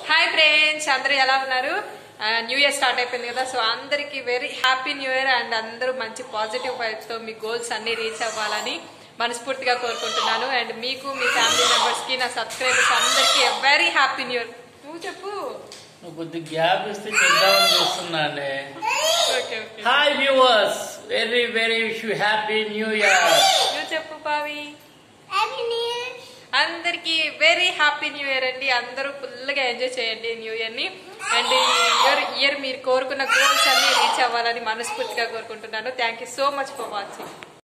Hi friends అందరూ ఎలా ఉన్నారు న్యూ ఇయర్ స్టార్ట్ అయిపోయింది కదా సో అందరికి very happy new year and అందరూ మంచి పాజిటివ్ వైబ్స్ తో మీ గోల్స్ అన్ని రీచ్ అవ్వాలని మనస్ఫూర్తిగా కోరుకుంటున్నాను అండ్ మీకు మీ ఫ్యామిలీ మెంబర్స్ కి నా సబ్స్క్రైబర్స్ అందరికి వెరీ హ్యాపీ న్యూ ఇయర్ నువ్వు చెప్పు నువ్వు కొద్ది గ్యాప్ ఇస్తే చెప్దామని చూస్తున్నానే okay okay hi viewers very very wish you happy new year నువ్వు చెప్పు పావి Happy New Year. అందరికి వెరీ హ్యాపీ న్యూ ఇయర్ అండి అందరూ ఫుల్గా ఎంజాయ్ చేయండి న్యూ ఇయర్ ని అండ్ ఈ ఇయర్ ఇయర్ మీరు కోరుకున్న గోల్స్ అన్ని రీచ్ అవ్వాలని మనస్ఫూర్తిగా కోరుకుంటున్నాను thank you so much for watching